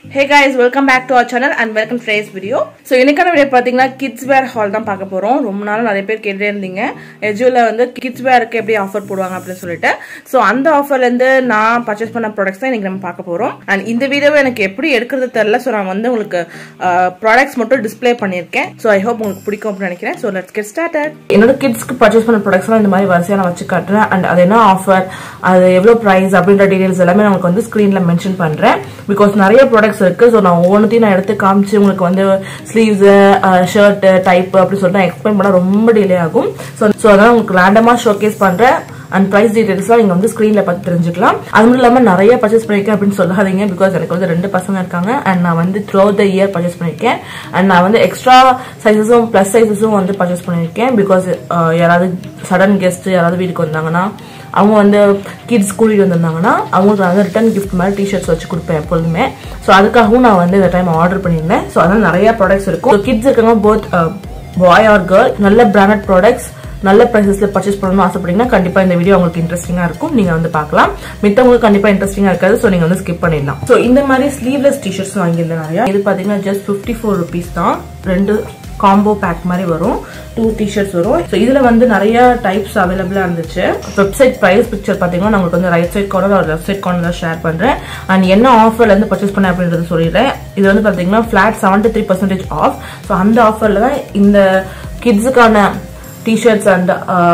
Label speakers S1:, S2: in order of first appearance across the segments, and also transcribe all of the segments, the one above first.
S1: hey guys welcome back to our channel and welcome trace video so இன்னைக்கான video பார்த்தீங்கன்னா kids wear hall தான் பார்க்க போகிறோம் ரொம்ப நாள் நிறைய பேர் கேட்டுட்டே இருந்தீங்க எஜுவில் வந்து கிட்ஸ் வேருக்கு எப்படி ஆஃபர் போடுவாங்க அப்படின்னு சொல்லிட்டு ஸோ அந்த ஆஃபர்லேருந்து நான் பர்ச்சேஸ் பண்ண ப்ராடக்ட்ஸ் தான் இன்னைக்கு நம்ம பார்க்க போகிறோம் அண்ட் இந்த வீடியோவை எனக்கு எப்படி எடுக்கிறது தெரில ஸோ நான் வந்து உங்களுக்கு ப்ராடக்ட்ஸ் மட்டும் டிஸ்ப்ளே பண்ணியிருக்கேன் ஸோ ஐ ஹோப் உங்களுக்கு பிடிக்கும் அப்படின்னு நினைக்கிறேன் ஸோ லெட்ஸ் கெட் ஸ்டார்டட் என்னோட கிட்ஸ்க்கு பர்ச்சேஸ் பண்ண ப்ராடக்ட்ஸ்லாம் இந்த மாதிரி வரிசையாக நான் வச்சு காட்டுறேன் அண்ட் அது என்ன ஆஃபர் அது எவ்வளோ ப்ரைஸ் அப்படின்ற டீடைல்ஸ் எல்லாமே நான் உங்களுக்கு வந்து ஸ்க்ரீனில் மென்ஷன் பண்ணுறேன் பிகாஸ் நிறைய ப்ராடக்ட்ஸ் இருக்கு ஸோ நான் ஒவ்வொன்றையும் நான் எடுத்து காமிச்சு உங்களுக்கு வந்து ஸ்லீவ்ஸ் ஷர்ட் டைப் அப்படி சொல்லிட்டு நான் எக்ஸ்பிளைன் பண்ண ரொம்ப டிலே ஆகும் ஸோ ஸோ அதனால உங்களுக்கு ரேண்டமாக ஷோகேஸ் பண்ணுறேன் அண்ட் ப்ரைஸ் டீடைல்ஸ்லாம் நீங்கள் வந்து ஸ்க்ரீனில் பார்த்து தெரிஞ்சுக்கலாம் அது மட்டும் இல்லாமல் நிறைய பர்ச்சேஸ் பண்ணியிருக்கேன் அப்படின்னு சொல்லாதீங்க பிகாஸ் எனக்கு வந்து ரெண்டு பசங்க இருக்காங்க அண்ட் நான் வந்து த்ரூ த இயர் பர்ச்சேஸ் பண்ணியிருக்கேன் அண்ட் நான் வந்து எக்ஸ்ட்ரா சைஸஸும் ப்ளஸ் சைஸஸும் வந்து பர்ச்சேஸ் பண்ணியிருக்கேன் பிகாஸ் யாராவது சடன் கெஸ்ட் யாராவது வீட்டுக்கு வந்தாங்கன்னா அவங்க வந்து கிட்ஸ் கூட்டிகிட்டு வந்திருந்தாங்கன்னா அவங்களுக்கு நான் வந்து ரிட்டன் கிஃப்ட் மாதிரி டிஷர்ட்ஸ் வச்சு கொடுப்பேன் எப்பொழுதுமே ஸோ அதுக்காகவும் நான் வந்து இந்த டைம் ஆர்டர் பண்ணியிருந்தேன் ஸோ அதனால் நிறைய ப்ராடக்ட்ஸ் இருக்கும் கிட்ஸ் இருக்காங்க போத் பாய் ஆர் கேர்ள் நல்ல பிராண்டட் ப்ராடக்ட்ஸ் நல்ல ப்ரைஸஸ்ல பர்ச்சேஸ் பண்ணணும்னு ஆசைப்பட்டீங்கன்னா கண்டிப்பா இந்த வீடியோ உங்களுக்கு இன்ட்ரெஸ்டிங்கா இருக்கும் நீங்க வந்து பார்க்கலாம் மித்தவங்களுக்கு கண்டிப்பா இன்ட்ரெஸ்டிங்கா இருக்காது ஸோ நீங்க வந்து ஸ்கிப் பண்ணிடலாம் ஸோ இந்த மாதிரி ஸ்லீவ்லெஸ் டிஷர்ட்ஸ் வாங்கியிருந்தேன் நிறைய இது பாத்தீங்கன்னா ஜஸ்ட் ஃபிஃப்டி ஃபோர் ருபீஸ் தான் ரெண்டு காம்போ பேக் மாதிரி வரும் டூ டிஷர்ட்ஸ் வரும் ஸோ இதுல வந்து நிறைய டைப்ஸ் அவைலபிளா இருந்துச்சு வெப்சைட் ப்ரைஸ் பிக்சர் பாத்தீங்கன்னா நான் உங்களுக்கு வந்து ரைட் சைட் கார்னர் ஒரு லெஃப்ட் சைட் கார்னர் ஷேர் பண்றேன் அண்ட் என்ன ஆஃபர்ல இருந்து பர்ச்சேஸ் பண்ணேன் அப்படின்றது சொல்லிடுறேன் இது வந்து பாத்தீங்கன்னா flat seventy three percentage off so அந்த ஆஃபர்ல தான் இந்த கிட்ஸுக்கான டிஷர்ட்ஸ் அண்ட்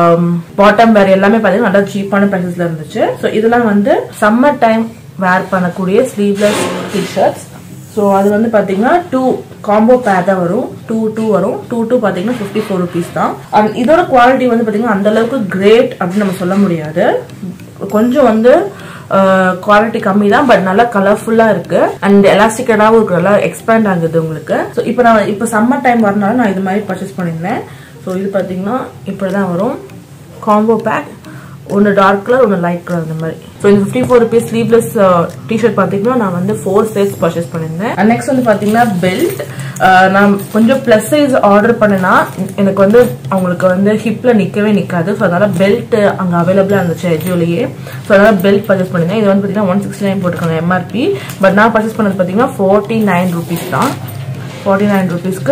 S1: பாட்டம் வேர் எல்லாமே பார்த்தீங்கன்னா நல்லா சீப்பான ப்ரைஸஸ்ல இருந்துச்சு ஸோ இதெல்லாம் வந்து சம்மர் டைம் வேர் பண்ணக்கூடிய ஸ்லீவ்லெஸ் டிஷர்ட்ஸ் ஸோ அது வந்து பார்த்தீங்கன்னா டூ காம்போ பேர் தான் வரும் டூ டூ வரும் டூ டூ பார்த்தீங்கன்னா ஃபிஃப்டி ஃபோர் ருபீஸ் தான் அண்ட் இதோட குவாலிட்டி வந்து பார்த்தீங்கன்னா அந்த அளவுக்கு கிரேட் அப்படின்னு நம்ம சொல்ல முடியாது கொஞ்சம் வந்து குவாலிட்டி கம்மி தான் பட் நல்லா கலர்ஃபுல்லாக இருக்கு அண்ட் எலாஸ்டிக்கடாகவும் இருக்கு நல்லா எக்ஸ்பேண்ட் ஆகுது உங்களுக்கு ஸோ இப்போ நான் இப்போ சம்மர் டைம் வரனால நான் இது மாதிரி பர்ச்சேஸ் பண்ணியிருந்தேன் ஸோ இது பார்த்தீங்கன்னா இப்படி தான் வரும் காம்போ பேக் ஒன்று டார்க் கலர் ஒன்று லைட் கலர் அந்த மாதிரி ஸோ இந்த fifty four rupees sleeveless t-shirt பார்த்தீங்கன்னா நான் வந்து ஃபோர் செட்ஸ் பர்ச்சேஸ் பண்ணியிருந்தேன் அண்ட் நெக்ஸ்ட் வந்து பார்த்தீங்கன்னா பெல்ட் நான் கொஞ்சம் ப்ளஸ் சைஸ் ஆர்டர் பண்ணினா எனக்கு வந்து அவங்களுக்கு வந்து ஹிப்பில் நிற்கவே நிற்காது ஸோ அதனால் பெல்ட் அங்கே அவைலபிளாக இருந்துச்சு எஜியோலேயே ஸோ அதனால் பெல்ட் பர்ச்சேஸ் பண்ணியிருந்தேன் இது வந்து பார்த்தீங்கன்னா ஒன் சிக்ஸ்டி நைன் போட்டுருக்காங்க எம்ஆர்பி பட் நான் பர்ச்சேஸ் பண்ணது பார்த்தீங்கன்னா ஃபோர்ட்டி நைன் ருபீஸ் தான் ஃபார்ட்டி நைன் ருபீஸ்க்கு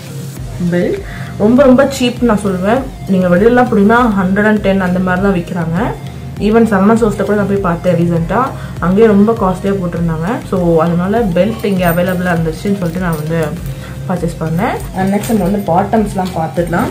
S1: பெல்ட் ரொம்ப ரொம்ப சீப் நான் சொல்லுவேன் நீங்கள் வெளியிலலாம் அப்படின்னா ஹண்ட்ரட் அண்ட் டென் அந்த மாதிரி தான் விற்கிறாங்க ஈவன் சரவணா சோர்ஸில் கூட நான் போய் பார்த்தேன் ரீசெண்டாக அங்கேயே ரொம்ப காஸ்ட்லியாக போட்டிருந்தாங்க ஸோ அதனால பெல்ட் இங்கே அவைலபிளாக இருந்துச்சுன்னு சொல்லிட்டு நான் வந்து பர்ச்சேஸ் பண்ணேன் அண்ட் நெக்ஸ்ட் நம்ம வந்து பாட்டம்ஸ்லாம் பார்த்துக்கலாம்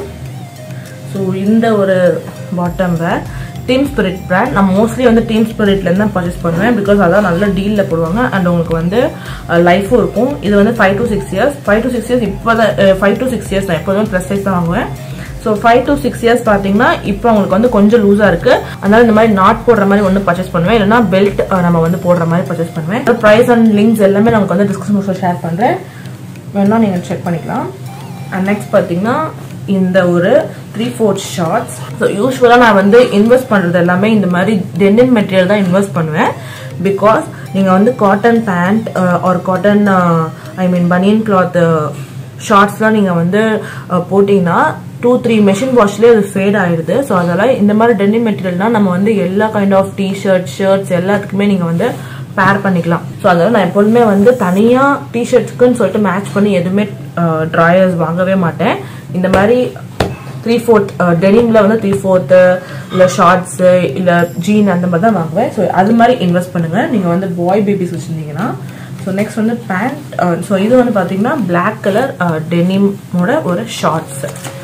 S1: ஸோ இந்த ஒரு bottom wear team spirit brand நான் மோஸ்ட்லி வந்து டீம் ஸ்பிரிட்லேருந்து தான் பர்ச்சேஸ் பண்ணுவேன் பிகாஸ் அதான் நல்ல டீலில் போடுவாங்க அண்ட் உங்களுக்கு வந்து லைஃபும் இருக்கும் இது வந்து five to six years five to six years இப்போ தான் ஃபைவ் டு சிக்ஸ் இயர்ஸ் நான் எப்போதுமே ப்ளஸ் சைஸ் தான் வாங்குவேன் so five to six years பார்த்தீங்கன்னா இப்போ உங்களுக்கு வந்து கொஞ்சம் லூஸாக இருக்குது அதனால இந்த மாதிரி நாட் போடுற மாதிரி ஒன்று பர்ச்சேஸ் பண்ணுவேன் இல்லைனா பெல்ட் நம்ம வந்து போடுற மாதிரி பர்ச்சேஸ் பண்ணுவேன் ப்ரைஸ் அண்ட் லிங்க்ஸ் எல்லாமே நமக்கு வந்து டிஸ்கிரிப்ஷன் பாக்ஸில் ஷேர் பண்ணுறேன் வேணா நீங்கள் செக் பண்ணிக்கலாம் அண்ட் நெக்ஸ்ட் பார்த்தீங்கன்னா இந்த ஒரு த்ரீ ஃபோர்த் ஷார்ட்ஸ் ஸோ யூஸ்வலாக நான் வந்து இன்வெஸ்ட் பண்ணுறது எல்லாமே இந்த மாதிரி டென்னின் மெட்டீரியல் தான் இன்வெஸ்ட் பண்ணுவேன் பிகாஸ் நீங்கள் வந்து காட்டன் பேண்ட் ஒரு cotton I mean banian cloth ஷார்ட்ஸ்லாம் நீங்கள் வந்து போட்டிங்கன்னா டூ த்ரீ மெஷின் வாஷ்லேயே அது ஃபேட் ஆயிடுது ஸோ அதெல்லாம் இந்த மாதிரி டென்னின் மெட்டீரியல்னா நம்ம வந்து எல்லா கைண்ட் ஆஃப் டிஷர்ட் ஷர்ட்ஸ் எல்லாத்துக்குமே நீங்கள் வந்து பேர் பண்ணிக்கலாம் ஸோ அதனால நான் எப்போதுமே வந்து தனியாக டிஷர்ட்ஸ்க்குன்னு சொல்லிட்டு மேட்ச் பண்ணி எதுவுமே ட்ராயர்ஸ் வாங்கவே மாட்டேன் இந்த மாதிரி த்ரீ ஃபோர்த் டெனிமில் வந்து த்ரீ ஃபோர்த்து இல்லை ஷார்ட்ஸு இல்லை ஜீன் அந்த மாதிரி தான் வாங்குவேன் ஸோ அது மாதிரி இன்வெஸ்ட் பண்ணுங்கள் நீங்கள் வந்து பாய் பேபிஸ் வச்சுருந்தீங்கன்னா ஸோ நெக்ஸ்ட் வந்து பேண்ட் ஸோ இது வந்து பார்த்தீங்கன்னா பிளாக் கலர் டெனிமோட ஒரு ஷார்ட்ஸ்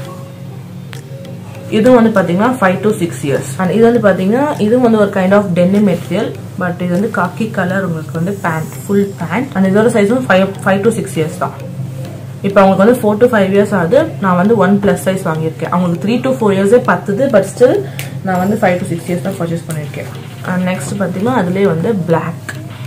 S1: இதுவும் வந்து பார்த்தீங்கன்னா five to six years and இது வந்து பார்த்தீங்கன்னா இதுவும் வந்து ஒரு kind of denim material but இது வந்து காக்கி கலர் உங்களுக்கு வந்து பேண்ட் ஃபுல் பேண்ட் அண்ட் இதோட சைஸும் five five to six years தான் இப்போ அவங்களுக்கு வந்து ஃபோர் டு ஃபைவ் இயர்ஸ் ஆகுது நான் வந்து ஒன் ப்ளஸ் சைஸ் வாங்கியிருக்கேன் அவங்களுக்கு த்ரீ டு ஃபோர் இயர்ஸே பத்துது பட் ஸ்டில் நான் வந்து ஃபைவ் டு சிக்ஸ் இயர்ஸ் தான் பர்ச்சேஸ் பண்ணியிருக்கேன் அண்ட் நெக்ஸ்ட் பார்த்தீங்கன்னா அதுலேயே வந்து பிளாக்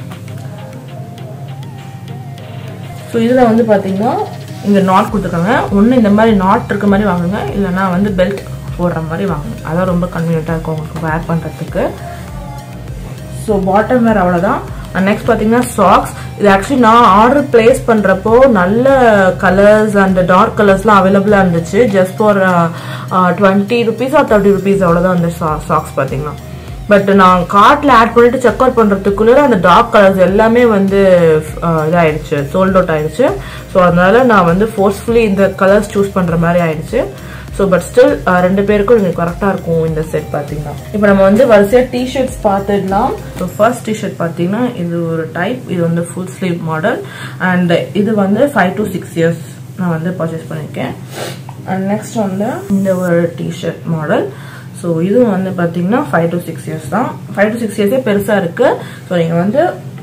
S1: ஸோ இதில் வந்து பார்த்தீங்கன்னா இங்கே நாட் கொடுத்துருக்காங்க ஒன்று இந்த மாதிரி நாட் இருக்க மாதிரி வாங்குங்க இல்லைனா வந்து பெல்ட் போடுற மாதிரி வாங்குங்க அதான் ரொம்ப கன்வீனியண்ட்டாக இருக்கும் உங்களுக்கு வேர் பண்ணுறதுக்கு ஸோ பாட்டம் வேர் அவ்வளோதான் அண்ட் நெக்ஸ்ட் பார்த்தீங்கன்னா சாக்ஸ் இது ஆக்சுவலி நான் ஆர்டர் பிளேஸ் பண்ணுறப்போ நல்ல கலர்ஸ் அண்ட் டார்க் கலர்ஸ்லாம் அவைலபிளாக இருந்துச்சு just for twenty rupees or thirty rupees அவ்வளோதான் அந்த சாக்ஸ் பார்த்தீங்கன்னா பட் நான் கார்ட்ல ஆட் பண்ணிட்டு செக் அவுட் பண்றதுக்குள்ள அந்த டார்க் கலர்ஸ் எல்லாமே வந்து அஹ், இதாயிடுச்சு சோல்ட் அவுட் ஆயிடுச்சு ஸோ அதனால நான் வந்து ஃபோர்ஸ்ஃபுல்லி இந்த கலர்ஸ் சூஸ் பண்ற மாதிரி ஆயிடுச்சு ஸோ பட் ஸ்டில் ரெண்டு பேருக்கும் எனக்கு கரெக்டாக இருக்கும் இந்த செட் பார்த்தீங்கன்னா இப்போ நம்ம வந்து வரிசையாக டிஷர்ட்ஸ் பார்த்துடலாம் ஸோ ஃபர்ஸ்ட் டிஷர்ட் பார்த்தீங்கன்னா இது ஒரு டைப் இது வந்து ஃபுல் ஸ்லீவ் மாடல் அண்ட் இது வந்து ஃபைவ் டு சிக்ஸ் இயர்ஸ் நான் வந்து பர்ச்சேஸ் பண்ணியிருக்கேன் அண்ட் நெக்ஸ்ட் வந்து இந்த ஒரு டிஷர்ட் மாடல் ஸோ இதுவும் வந்து பார்த்தீங்கன்னா ஃபைவ் டு சிக்ஸ் இயர்ஸ் தான் ஃபைவ் டு சிக்ஸ் இயர்ஸே பெருசாக இருக்குது ஸோ நீங்கள் வந்து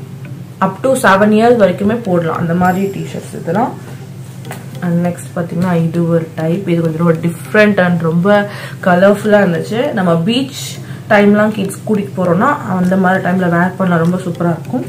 S1: அப் டு செவன் இயர்ஸ் வரைக்குமே போடலாம் அந்த மாதிரி டிஷர்ட்ஸ் இதெல்லாம் அண்ட் நெக்ஸ்ட் பார்த்தீங்கன்னா இது ஒரு டைப் இது கொஞ்சம் ரொம்ப டிஃப்ரெண்ட் அண்ட் ரொம்ப கலர்ஃபுல்லாக இருந்துச்சு நம்ம பீச் டைம்லாம் கிட்ஸ் கூட்டிகிட்டு போகிறோம்னா அந்த மாதிரி டைமில் வேர் பண்ணலாம் ரொம்ப சூப்பராக இருக்கும்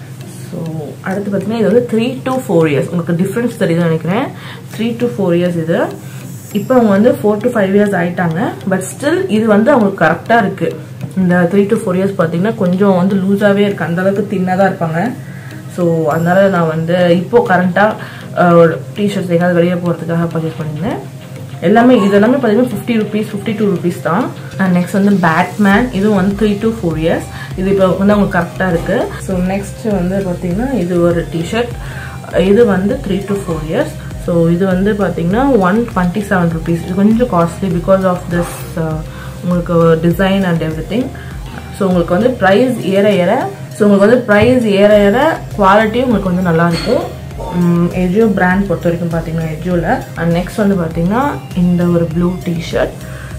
S1: ஸோ அடுத்து பார்த்தீங்கன்னா இது வந்து த்ரீ டு ஃபோர் இயர்ஸ் உங்களுக்கு டிஃப்ரென்ஸ் தெரியுதுன்னு நினைக்கிறேன் த்ரீ டு ஃபோர் இயர்ஸ் இது இப்போ அவங்க வந்து ஃபோர் டு ஃபைவ் இயர்ஸ் ஆயிட்டாங்க பட் ஸ்டில் இது வந்து அவங்களுக்கு கரெக்டாக இருக்குது இந்த த்ரீ டு ஃபோர் இயர்ஸ் பார்த்தீங்கன்னா கொஞ்சம் வந்து லூஸாகவே இருக்குது அந்த அளவுக்கு தின்னாக தான் இருப்பாங்க ஸோ அதனால நான் வந்து இப்போ கரண்ட்டாக டிஷர்ட்ஸ் எங்கேயாவது வெளியே போகிறதுக்காக பர்ச்சேஸ் பண்ணியிருந்தேன் எல்லாமே இது எல்லாமே பார்த்தீங்கன்னா fifty rupees fifty two rupees தான் அண்ட் நெக்ஸ்ட் வந்து பேட்மேன் இதுவும் வந்து த்ரீ டு ஃபோர் இயர்ஸ் இது இப்போ வந்து அவங்களுக்கு கரெக்டாக இருக்குது ஸோ நெக்ஸ்ட் வந்து பார்த்தீங்கன்னா இது ஒரு டிஷர்ட் இது வந்து three to four years so இது வந்து பார்த்தீங்கன்னா ஒன் டுவெண்ட்டி செவன் ருபீஸ் இது கொஞ்சம் காஸ்ட்லி பிகாஸ் ஆஃப் திஸ் உங்களுக்கு design and everything so உங்களுக்கு வந்து ப்ரைஸ் ஏற ஏற ஸோ உங்களுக்கு வந்து ப்ரைஸ் ஏற ஏற குவாலிட்டியும் உங்களுக்கு வந்து நல்லா இருக்கும் எஜியோ பிராண்ட் பொறுத்த வரைக்கும் பார்த்தீங்கன்னா எஜியோவில் அண்ட் நெக்ஸ்ட் வந்து பார்த்தீங்கன்னா இந்த ஒரு ப்ளூ டிஷர்ட்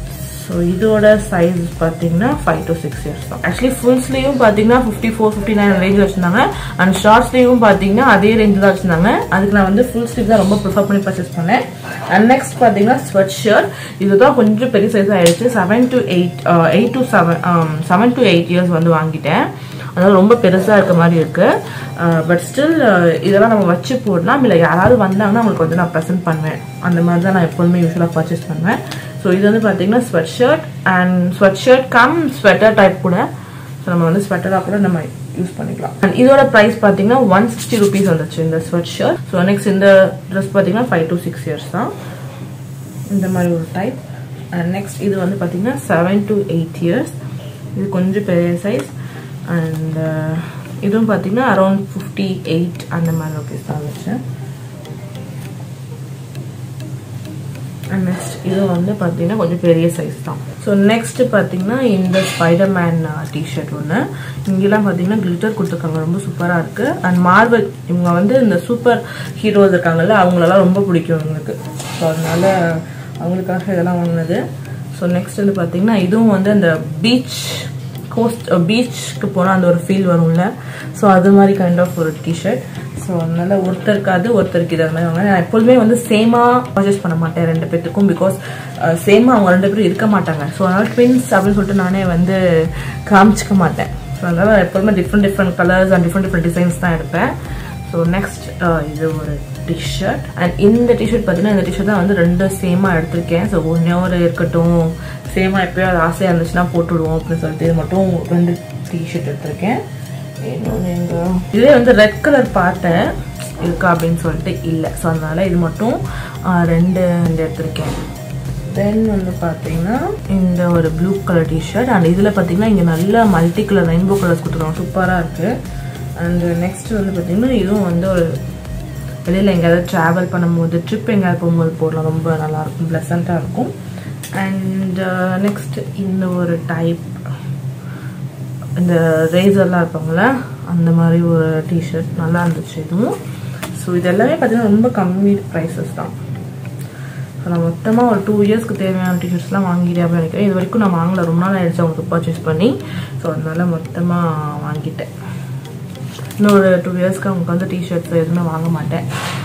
S1: ஸோ இதோட சைஸ் பார்த்தீங்கன்னா ஃபைவ் டு சிக்ஸ் இயர்ஸ் தான் ஆக்சுவலி ஃபுல் ஸ்லீவும் பார்த்தீங்கன்னா ஃபிஃப்டி ஃபோர் ஃபிஃப்டி நைன் ரேஞ்சில் வச்சிருந்தாங்க அண்ட் ஷார்ட் ஸ்லீவும் பார்த்தீங்கன்னா அதே ரேஞ்சில் தான் வச்சிருந்தாங்க அதுக்கு நான் வந்து ஃபுல் ஸ்லீவ் தான் ரொம்ப ப்ரிஃபர் பண்ணி பர்ச்சேஸ் பண்ணேன் அண்ட் நெக்ஸ்ட் பார்த்தீங்கன்னா ஸ்வெட் ஷர்ட் இதுதான் கொஞ்சம் பெரிய சைஸ் ஆயிடுச்சு seven to eight eight to seven seven to eight years வந்து வாங்கிட்டேன் அதனால ரொம்ப பெருசாக இருக்க மாதிரி இருக்கு பட் ஸ்டில் இதெல்லாம் நம்ம வச்சு போடலாம் இல்லை யாராவது வந்தாங்கன்னா அவங்களுக்கு வந்து நான் ப்ரெசென்ட் பண்ணுவேன் அந்த மாதிரி தான் நான் எப்போதுமே யூஸ்வலாக பர்ச்சேஸ் பண்ணுவேன் ஸோ இது வந்து பார்த்தீங்கன்னா sweatshirt and sweatshirt cum sweater type கூட ஸோ நம்ம வந்து ஸ்வெட்டராக கூட நம்ம யூஸ் பண்ணிக்கலாம் அண்ட் இதோட ப்ரைஸ் பார்த்தீங்கன்னா ஒன் சிக்ஸ்டி ருபீஸ் வந்துச்சு இந்த ஸ்வெட் ஷர்ட் ஸோ நெக்ஸ்ட் இந்த ட்ரெஸ் பார்த்தீங்கன்னா ஃபைவ் டு சிக்ஸ் இயர்ஸ் தான் இந்த மாதிரி ஒரு டைப் அண்ட் நெக்ஸ்ட் இது வந்து பார்த்தீங்கன்னா செவன் டு எயிட் இயர்ஸ் இது கொஞ்சம் பெரிய சைஸ் அண்ட் இதுவும் பார்த்தீங்கன்னா அரௌண்ட் ஃபிஃப்டி எயிட் அந்த மாதிரி ருபீஸ் தான் வந்துச்சு அண்ட் நெக்ஸ்ட் இது வந்து பார்த்தீங்கன்னா கொஞ்சம் பெரிய சைஸ் தான் ஸோ நெக்ஸ்ட் பார்த்தீங்கன்னா இந்த ஸ்பைடர்மேன் டிஷர்ட் ஒன்று இங்கெல்லாம் பார்த்தீங்கன்னா கிளிட்டர் கொடுத்துருக்காங்க ரொம்ப சூப்பராக இருக்குது அண்ட் மார்வல் இவங்க வந்து இந்த சூப்பர் ஹீரோஸ் இருக்காங்கல்ல அவங்களெல்லாம் ரொம்ப பிடிக்கும் இவங்களுக்கு ஸோ அதனால அவங்களுக்காக இதெல்லாம் வாங்கினது ஸோ நெக்ஸ்ட் வந்து பார்த்தீங்கன்னா இதுவும் வந்து அந்த பீச் கோஸ்ட் பீச்சுக்கு போனால் அந்த ஒரு ஃபீல் வரும்ல ஸோ அது மாதிரி கைண்ட் ஆஃப் ஒரு டிஷர்ட் ஸோ அதனால ஒருத்தருக்கு அது ஒருத்தருக்கு இது மாதிரி வாங்க நான் எப்போதுமே வந்து சேமாக பர்ச்சேஸ் பண்ண மாட்டேன் ரெண்டு பேத்துக்கும் பிகாஸ் சேமாக அவங்க ரெண்டு பேரும் இருக்க மாட்டாங்க ஸோ அதனால ட்வின்ஸ் அப்படின்னு சொல்லிட்டு நானே வந்து காமிச்சிக்க மாட்டேன் ஸோ அதனால எப்போதுமே different different colours and different different designs தான் எடுப்பேன் ஸோ நெக்ஸ்ட் இது ஒரு டிஷர்ட் அண்ட் இந்த டிஷர்ட் பார்த்தீங்கன்னா இந்த டிஷர்ட் தான் வந்து ரெண்டு சேமாக எடுத்திருக்கேன் ஸோ ஒன்றே ஒரு இருக்கட்டும் சேமாக எப்போயாவது ஆசையாக இருந்துச்சுன்னா போட்டுவிடுவோம் அப்படின்னு சொல்லிட்டு இது மட்டும் ரெண்டு டிஷர்ட் எடுத்திருக்கேன் இன்னொன்று எங்க இதே வந்து ரெட் கலர் பார்த்தேன் இருக்கா அப்படின்னு சொல்லிட்டு இல்லை ஸோ அதனால இது மட்டும் ரெண்டு ரெண்டு எடுத்திருக்கேன் தென் வந்து பார்த்தீங்கன்னா இந்த ஒரு ப்ளூ கலர் டிஷர்ட் அண்ட் இதில் பார்த்தீங்கன்னா இங்கே நல்ல மல்டி கலர் ரெயின்போ கலர்ஸ் கொடுத்துருவாங்க சூப்பராக இருக்குது அண்ட் நெக்ஸ்ட் வந்து பார்த்தீங்கன்னா இதுவும் வந்து ஒரு வெளியில் எங்கேயாவது ட்ராவல் பண்ணும்போது ட்ரிப் எங்கேயாவது போகும்போது போடலாம் ரொம்ப நல்லாயிருக்கும் ப்ளசண்ட்டாக இருக்கும் அண்ட் நெக்ஸ்ட் இந்த ஒரு டைப் இந்த ரேசர்லாம் இருப்பாங்களே அந்த மாதிரி ஒரு டிஷர்ட் நல்லா இருந்துச்சு இதுவும் ஸோ இது எல்லாமே பார்த்தீங்கன்னா ரொம்ப கம்மி ப்ரைஸஸ் தான் ஸோ நான் மொத்தமாக ஒரு டூ இயர்ஸ்க்கு தேவையான டிஷர்ட்ஸ்லாம் வாங்கிட்டேன் அப்படின்னு நினைக்கிறேன் இது வரைக்கும் நான் வாங்கல ரொம்ப நாள் ஆயிடுச்சு அவங்களுக்கு பர்ச்சேஸ் பண்ணி ஸோ அதனால மொத்தமாக வாங்கிட்டேன் இன்னொரு டூ இயர்ஸ்க்கு அவங்களுக்கு வந்து டிஷர்ட்ஸ் எதுவுமே வாங்க மாட்டேன்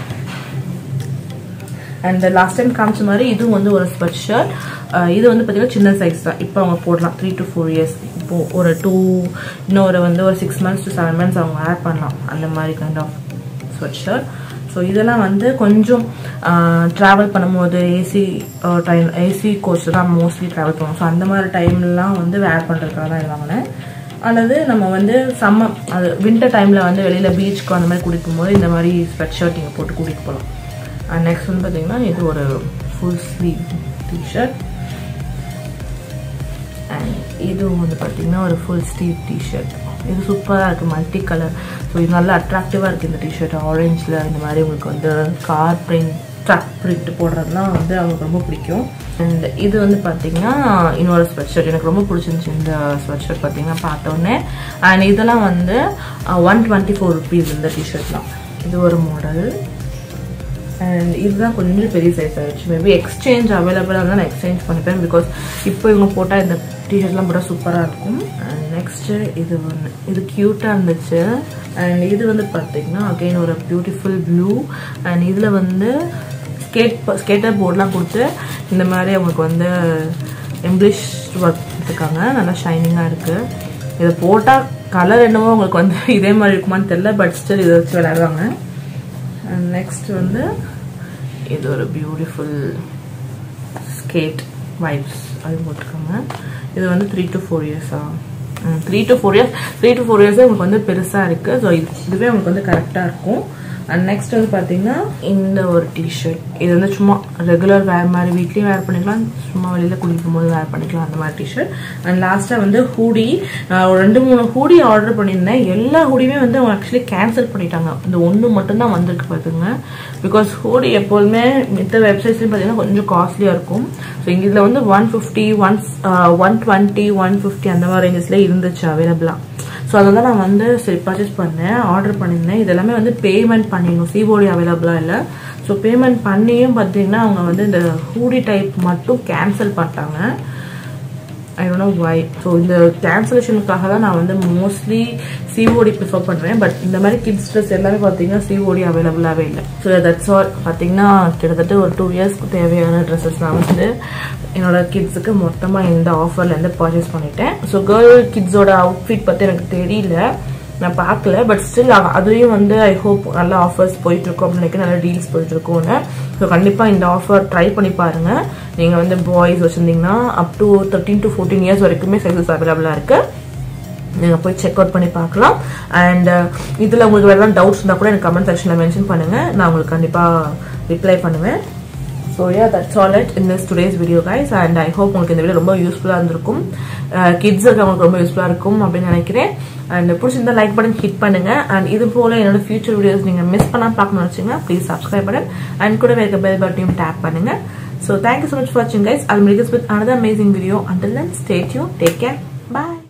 S1: அண்ட் லாஸ்ட் டைம் காமிச்ச மாதிரி இதுவும் வந்து ஒரு ஸ்வெட் ஷர்ட் இது வந்து பார்த்தீங்கன்னா சின்ன சைஸ் தான் இப்போ அவங்க போடலாம் த்ரீ டு ஃபோர் இயர்ஸ் இப்போ ஒரு டூ இன்னொரு வந்து ஒரு six months to seven months அவங்க ஆட் பண்ணலாம் அந்த மாதிரி kind of sweatshirt so இதெல்லாம் வந்து கொஞ்சம் ட்ராவல் பண்ணும்போது ஏசி டைம் ஏசி கோச் தான் மோஸ்ட்லி ட்ராவல் பண்ணுவோம் ஸோ அந்த மாதிரி டைம்லலாம் வந்து வேர் பண்ணுறதுக்காக தான் இது வாங்கினேன் அல்லது நம்ம வந்து சம்ம அது வின்டர் டைமில் வந்து வெளியில் பீச்சுக்கு அந்த மாதிரி கூட்டிகிட்டு போகும்போது இந்த மாதிரி ஸ்வெட் ஷர்ட் நீங்கள் போட்டு கூட்டிகிட்டு போகலாம் அண்ட் நெக்ஸ்ட் வந்து பார்த்தீங்கன்னா இது ஒரு ஃபுல் ஸ்லீவ் டிஷர்ட் அண்ட் இதுவும் வந்து பார்த்தீங்கன்னா ஒரு ஃபுல் ஸ்லீவ் டிஷர்ட் இது சூப்பராக இருக்குது மல்டி கலர் ஸோ இது நல்லா அட்ராக்டிவாக இருக்குது இந்த டிஷர்ட் ஆரஞ்சில் இந்த மாதிரி உங்களுக்கு வந்து கார் பிரிண்ட் ட்ரக் பிரிண்ட் போடுறதுலாம் வந்து அவங்களுக்கு ரொம்ப பிடிக்கும் அண்ட் இது வந்து பார்த்தீங்கன்னா இன்னொரு ஸ்வெட் ஷர்ட் எனக்கு ரொம்ப பிடிச்சிருந்துச்சு இந்த ஸ்வெட் ஷர்ட் பார்த்தீங்கன்னா பார்த்தோன்னே அண்ட் இதெல்லாம் வந்து ஒன் டுவெண்ட்டி ஃபோர் ருபீஸ் இந்த டிஷர்ட்லாம் இது ஒரு மாடல் அண்ட் இதுதான் கொஞ்சம் பெரிய சைஸ் ஆயிடுச்சு மேபி எக்ஸ்சேஞ்ச் அவைலபிளாக இருந்தால் நான் எக்ஸ்சேஞ்ச் பண்ணிப்பேன் பிகாஸ் இப்போ இவங்க போட்டால் இந்த டிஷர்ட்லாம் போட்டால் சூப்பராக இருக்கும் அண்ட் நெக்ஸ்ட்டு இது ஒன்று இது க்யூட்டாக இருந்துச்சு அண்ட் இது வந்து பார்த்தீங்கன்னா அகெயின் ஒரு பியூட்டிஃபுல் ப்ளூ அண்ட் இதில் வந்து ஸ்கேட் ஸ்கேட்டர் போர்ட்லாம் கொடுத்து இந்த மாதிரி அவங்களுக்கு வந்து எம்ப்ளிஷ் ஒர்க் கொடுத்துருக்காங்க நல்லா ஷைனிங்காக இருக்குது இதை போட்டால் கலர் என்னவோ உங்களுக்கு வந்து இதே மாதிரி இருக்குமான்னு தெரில பட் ஸ்டில் இதை வச்சு விளையாடுறாங்க அண்ட் நெக்ஸ்ட் வந்து இது ஒரு பியூட்டிஃபுல் ஸ்கேட் வைப்ஸ் அது போட்டிருக்காங்க இது வந்து த்ரீ டு ஃபோர் இயர்ஸா three to four years three to four years உங்களுக்கு வந்து பெருசாக இருக்குது ஸோ இது இதுவே உங்களுக்கு வந்து கரெக்டாக இருக்கும் அண்ட் நெக்ஸ்ட் வந்து பார்த்தீங்கன்னா இந்த ஒரு டிஷர்ட் இது வந்து சும்மா ரெகுலர் வேர் மாதிரி வீக்லி வேர் பண்ணிக்கலாம் சும்மா வெளியில் குளிக்கும் போது வேர் பண்ணிக்கலாம் அந்த மாதிரி டிஷர்ட் அண்ட் லாஸ்ட்டாக வந்து ஹூடி ஒரு ரெண்டு மூணு ஹூடி ஆர்டர் பண்ணியிருந்தேன் எல்லா ஹூடியுமே வந்து அவங்க ஆக்சுவலி கேன்சல் பண்ணிட்டாங்க இந்த ஒன்று மட்டும்தான் வந்திருக்கு பார்த்துங்க பிகாஸ் ஹூடி எப்போதுமே மித்த வெப்சைட்ஸ்லையும் பார்த்தீங்கன்னா கொஞ்சம் காஸ்ட்லியாக இருக்கும் ஸோ இங்கே இதில் வந்து one fifty one one twenty one fifty அந்த மாதிரி ரேஞ்சஸ்லேயே இருந்துச்சு அவைலபிளாக ஸோ அதெல்லாம் நான் வந்து சரி பர்ச்சேஸ் பண்ணேன் ஆர்டர் பண்ணியிருந்தேன் இது எல்லாமே வந்து பேமெண்ட் பண்ணிடணும் சிஓடி அவைலபிளாக இல்லை ஸோ பேமெண்ட் பண்ணியும் பார்த்தீங்கன்னா அவங்க வந்து இந்த ஹூடி டைப் மட்டும் கேன்சல் பண்ணிட்டாங்க I don't know why so இந்த கேன்சலேஷனுக்காக தான் நான் வந்து மோஸ்ட்லி சிஓடி ப்ரிஃபர் பண்ணுறேன் பட் இந்த மாதிரி கிட்ஸ் ட்ரெஸ் எல்லாமே பார்த்தீங்கன்னா சிஓடி அவைலபிளாகவே இல்லை ஸோ தட்ஸ் ஆல் பார்த்தீங்கன்னா கிட்டத்தட்ட ஒரு டூ இயர்ஸ்க்கு தேவையான ட்ரெஸ்ஸஸ் நான் வந்து என்னோட கிட்ஸுக்கு மொத்தமாக இந்த ஆஃபர்லேருந்து பர்ச்சேஸ் பண்ணிட்டேன் ஸோ கேர்ள் கிட்ஸோட அவுட்ஃபிட் பற்றி எனக்கு தெரியல நான் பார்க்கல பட் ஸ்டில் அதையும் வந்து ஐ ஹோப் நல்ல ஆஃபர்ஸ் போயிட்டு இருக்கோம் அப்படின்னு நினைக்கிறேன் நல்ல டீல்ஸ் போயிட்டு இருக்கோன்னு ஸோ கண்டிப்பாக இந்த ஆஃபர் ட்ரை பண்ணி பாருங்க நீங்கள் வந்து பாய்ஸ் வச்சுருந்தீங்கன்னா up to thirteen to fourteen years வரைக்குமே சைஸஸ் அவைலபிளாக இருக்குது நீங்கள் போய் செக் அவுட் பண்ணி பார்க்கலாம் அண்ட் இதில் உங்களுக்கு வேறு ஏதாவது டவுட்ஸ் இருந்தால் கூட எனக்கு கமெண்ட் செக்ஷனில் மென்ஷன் பண்ணுங்கள் நான் உங்களுக்கு கண்டிப்பாக ரிப்ளை பண்ணுவேன் so ya that's all it in this today's video guys and I hope உங்களுக்கு இந்த வீடியோ ரொம்ப யூஸ்ஃபுல்லாக இருந்திருக்கும் கிட்ஸ் இருக்கவங்களுக்கு ரொம்ப யூஸ்ஃபுல்லாக இருக்கும் அப்படின்னு நினைக்கிறேன் அண்ட் பிடிச்சிருந்தா லைக் பட்டன் ஹிட் பண்ணுங்க அண்ட் இது போல என்னோட ஃபியூச்சர் வீடியோஸ் நீங்கள் மிஸ் பண்ணால் பார்க்கணும்னு வச்சுங்க ப்ளீஸ் சப்ஸ்கிரைப் பட்டன் அண்ட் கூட இருக்க பெல் பட்டனையும் டேப் பண்ணுங்க so thank you so much for வாட்சிங் guys I'll meet with another amazing video until then stay tuned take care bye